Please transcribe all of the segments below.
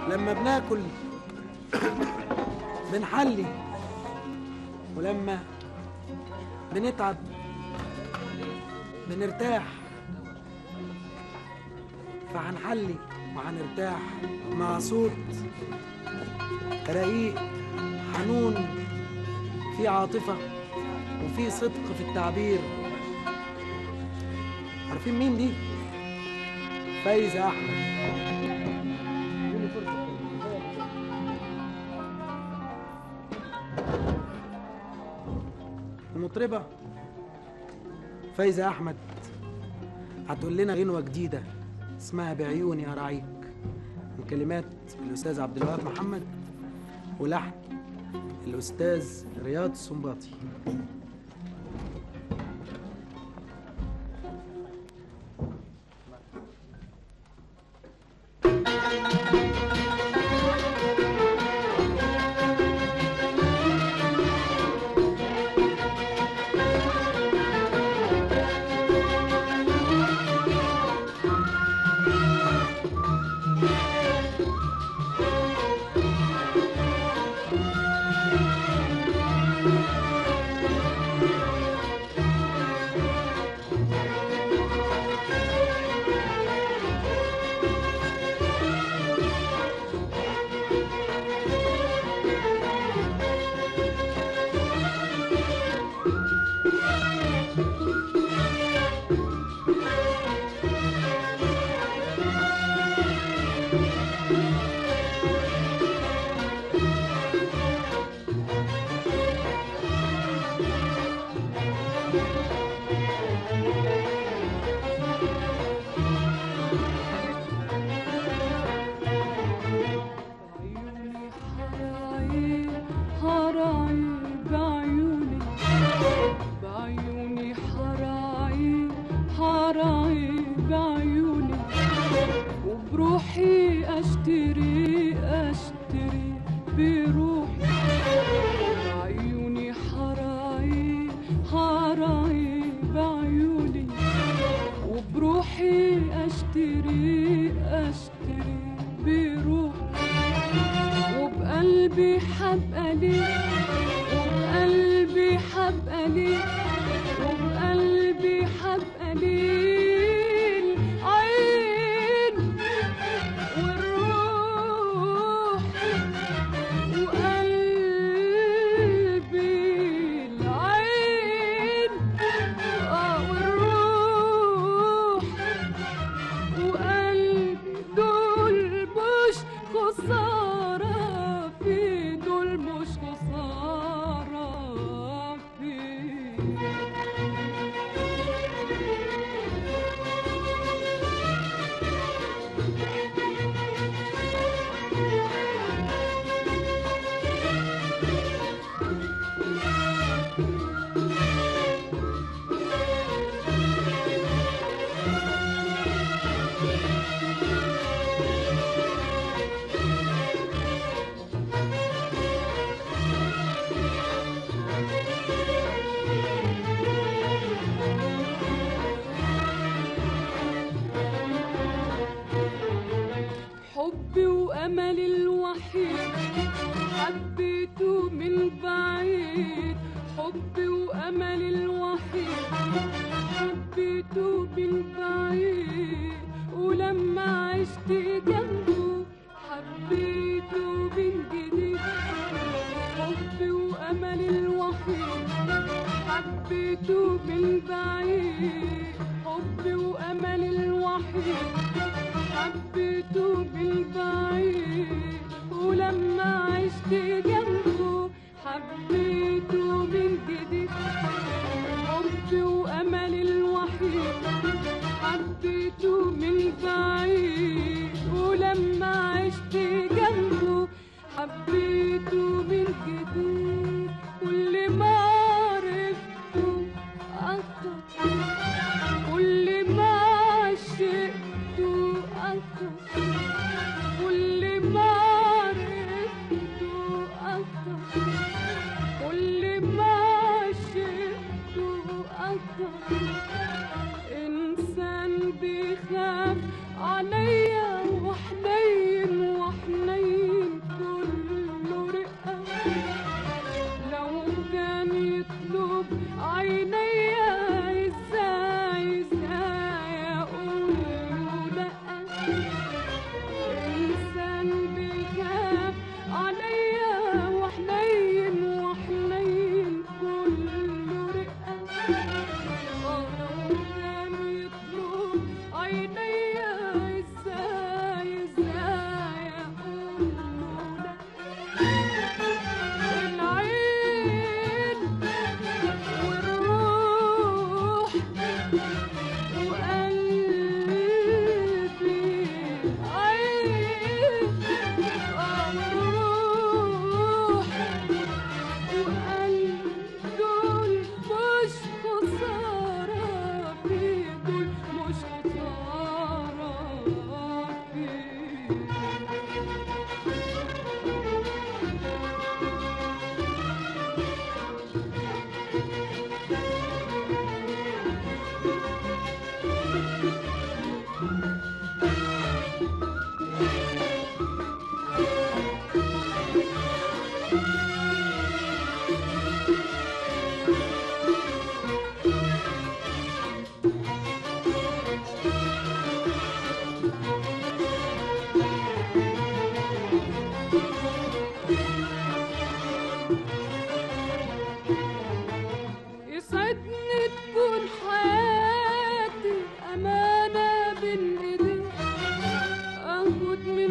لما بناكل بنحلي ولما بنتعب بنرتاح فهنحلي وهنرتاح مع صوت رقيق حنون في عاطفة وفي صدق في التعبير عارفين مين دي؟ فايزة أحمد اديني فرصة. المطربة فايزة أحمد هتقول لنا غنوة جديدة اسمها بعيوني أراعيك من كلمات الأستاذ عبد الوهاب محمد ولحن الأستاذ رياض السنباطي بعيوني حراعي حراعي بعيوني بعيوني حراعي حراعي بعيوني وبروحي اشتري اشتري بروحي بعيوني حراعي حراعي بعيوني وبروحي اشتري اشتري بروحي وبقلبي حبقى ليه وبقلبي حبقى ليه وبقلبي حبقى ليه العين والروح وقلبي العين آه والروح وقلبي دول مش خسارة في دول مش خسارة في حبي وأملي الوحيد حبيته من بعيد حبي وأملي الوحيد حبيته من بعيد ولما عشت جنبه حبيته من جديد حبي وأملي الوحيد حبيته من بعيد حبي وأملي الوحيد حبيته من بعيد ولما عشت جنبه حبيته من جديد حبي وأملي الوحيد حبيته من بعيد ولما عشت جنبه حبيته من جديد كل ما عرفته أكتر كل ما عشقته أكتر كل ما عرفته أكتر كل ما عشقته أكتر إنسان بيخاف عليا وحنين وحنين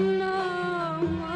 النار